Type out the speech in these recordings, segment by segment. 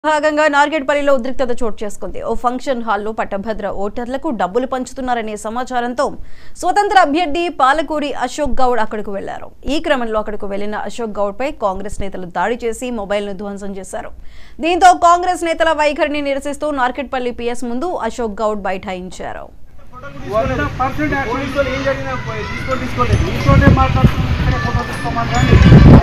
భాగంగా నార్గెట్పల్లిలో ఉద్రిక్తత చోటు చేసుకుంది ఓ ఫంక్షన్ హాల్లో పట్టభద్ర ఓటర్లకు డబ్బులు పంచుతున్నారనే సమాచారంతో స్వతంత్ర అభ్యర్థి పాలకూరి అశోక్ గౌడ్ అక్కడకు వెళ్లారు ఈ క్రమంలో అక్కడకు వెళ్లిన అశోక్ గౌడ్ పై కాంగ్రెస్ నేతలు దాడి చేసి మొబైల్ ను ధ్వంసం చేశారు దీంతో కాంగ్రెస్ నేతల వైఖరిని నిరసిస్తూ నార్కెట్పల్లి పిఎస్ ముందు అశోక్ గౌడ్ బైఠాయించారు వంద పర్సెంట్ పోలీసులు ఏం జరిగినా పోయి తీసుకొని తీసుకోలేదు మీతోనే మాట్లాడుతున్నాం ఇక్కడ ఫోటో తీసుకోమంటారండి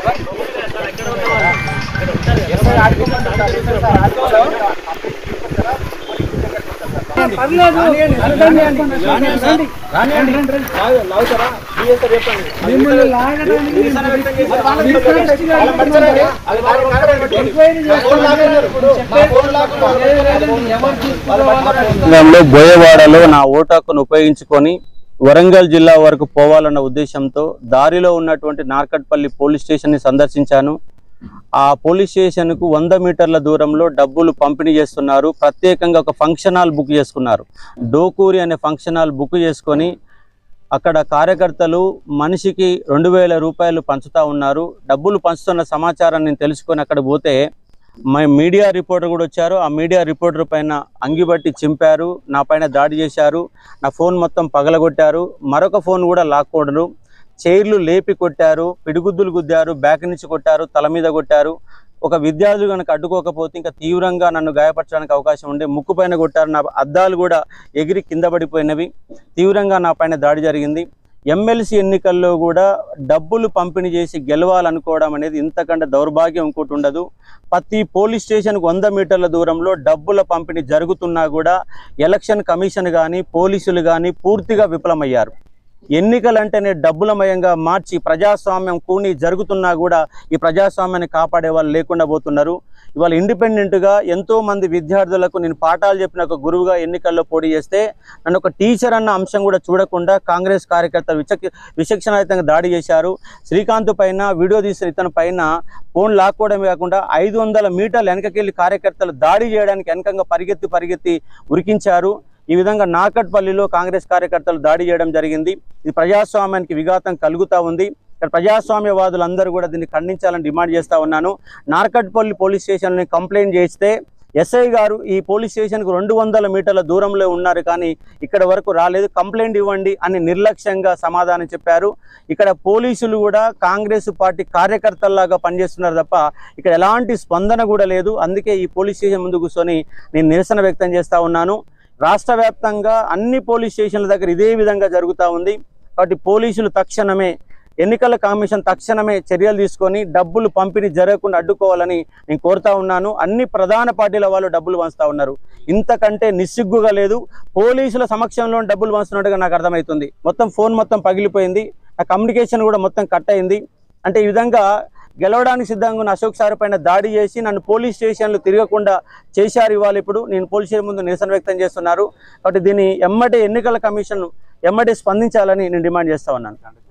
పర్లేదు మిమ్మల్ని లాగడానికి ఎంక్వైరీ తెలంగాణలో బోయవాడలో నా ఓటు హక్కును ఉపయోగించుకొని వరంగల్ జిల్లా వరకు పోవాలన్న ఉద్దేశంతో దారిలో ఉన్నటువంటి నార్కట్పల్లి పోలీస్ స్టేషన్ని సందర్శించాను ఆ పోలీస్ స్టేషన్కు వంద మీటర్ల దూరంలో డబ్బులు పంపిణీ చేస్తున్నారు ప్రత్యేకంగా ఒక ఫంక్షన్ హాల్ బుక్ చేసుకున్నారు డోకూరి అనే ఫంక్షన్ హాల్ బుక్ చేసుకొని అక్కడ కార్యకర్తలు మనిషికి రెండు వేల రూపాయలు పంచుతా ఉన్నారు డబ్బులు పంచుతున్న సమాచారాన్ని నేను తెలుసుకొని అక్కడ పోతే మా మీడియా రిపోర్టర్ కూడా వచ్చారు ఆ మీడియా రిపోర్టర్ పైన అంగిబట్టి చింపారు నా పైన దాడి చేశారు నా ఫోన్ మొత్తం పగలగొట్టారు మరొక ఫోన్ కూడా లాక్కోడరు చైర్లు లేపి కొట్టారు పిడిగుద్దులు గుద్దారు బ్యాక్ నుంచి కొట్టారు తల మీద కొట్టారు ఒక విద్యార్థులు కనుక అడ్డుకోకపోతే ఇంకా తీవ్రంగా నన్ను గాయపరచడానికి అవకాశం ఉండే ముక్కు పైన కొట్టారు నా అద్దాలు కూడా ఎగిరి కింద పడిపోయినవి తీవ్రంగా నా పైన దాడి జరిగింది ఎమ్మెల్సీ ఎన్నికల్లో కూడా డబ్బులు పంపిణీ చేసి గెలవాలనుకోవడం అనేది ఇంతకంటే దౌర్భాగ్యం ఇంకోటి ఉండదు ప్రతి పోలీస్ స్టేషన్కు వంద మీటర్ల దూరంలో డబ్బుల పంపిణీ జరుగుతున్నా కూడా ఎలక్షన్ కమిషన్ కానీ పోలీసులు కానీ పూర్తిగా విఫలమయ్యారు ఎన్నికలంటేనే డబ్బులమయంగా మార్చి ప్రజాస్వామ్యం కూని జరుగుతున్నా కూడా ఈ ప్రజాస్వామ్యాన్ని కాపాడే వాళ్ళు లేకుండా పోతున్నారు ఇవాళ ఇండిపెండెంట్గా ఎంతో మంది విద్యార్థులకు నేను పాఠాలు చెప్పిన ఒక గురువుగా ఎన్నికల్లో పోటీ చేస్తే నన్ను ఒక టీచర్ అన్న అంశం కూడా చూడకుండా కాంగ్రెస్ కార్యకర్తలు విచక్ష విచక్షణాయుతంగా దాడి చేశారు శ్రీకాంత్ పైన వీడియో తీసిన ఇతని పైన ఫోన్ లాక్కోవడమే కాకుండా ఐదు వందల మీటర్లు వెనకకెళ్ళి కార్యకర్తలు దాడి చేయడానికి వెనకంగా పరిగెత్తి పరిగెత్తి ఉరికించారు ఈ విధంగా నాకట్పల్లిలో కాంగ్రెస్ కార్యకర్తలు దాడి చేయడం జరిగింది ఇది ప్రజాస్వామ్యానికి విఘాతం కలుగుతా ఉంది ఇక్కడ ప్రజాస్వామ్యవాదులందరూ కూడా దీన్ని ఖండించాలని డిమాండ్ చేస్తా ఉన్నాను నార్కట్పల్లి పోలీస్ స్టేషన్ని కంప్లైంట్ చేస్తే ఎస్ఐ గారు ఈ పోలీస్ స్టేషన్కు రెండు వందల మీటర్ల దూరంలో ఉన్నారు కానీ ఇక్కడ వరకు రాలేదు కంప్లైంట్ ఇవ్వండి అని నిర్లక్ష్యంగా సమాధానం చెప్పారు ఇక్కడ పోలీసులు కూడా కాంగ్రెస్ పార్టీ కార్యకర్తల్లాగా పనిచేస్తున్నారు తప్ప ఇక్కడ ఎలాంటి స్పందన కూడా లేదు అందుకే ఈ పోలీస్ స్టేషన్ ముందు కూర్చొని నేను నిరసన వ్యక్తం చేస్తా ఉన్నాను రాష్ట్ర వ్యాప్తంగా అన్ని పోలీస్ స్టేషన్ల దగ్గర ఇదే విధంగా జరుగుతూ ఉంది కాబట్టి పోలీసులు తక్షణమే ఎన్నికల కమిషన్ తక్షణమే చర్యలు తీసుకొని డబ్బులు పంపిణీ జరగకుండా అడ్డుకోవాలని నేను కోరుతా ఉన్నాను అన్ని ప్రధాన పార్టీల వాళ్ళు డబ్బులు పంచుతా ఉన్నారు ఇంతకంటే నిస్సిగ్గుగా లేదు పోలీసుల సమక్షంలో డబ్బులు పంచుతున్నట్టుగా నాకు అర్థమవుతుంది మొత్తం ఫోన్ మొత్తం పగిలిపోయింది నా కమ్యూనికేషన్ కూడా మొత్తం కట్ అయింది అంటే ఈ విధంగా గెలవడానికి సిద్ధంగా ఉన్న అశోక్ సార్ పైన దాడి చేసి నన్ను పోలీస్ స్టేషన్లు తిరగకుండా చేశారు ఇవాళ ఇప్పుడు నేను పోలీస్ స్టేషన్ ముందు నిరసన వ్యక్తం చేస్తున్నారు కాబట్టి దీన్ని ఎమ్మటే ఎన్నికల కమిషన్ ఎమ్మటే స్పందించాలని నేను డిమాండ్ చేస్తా ఉన్నాను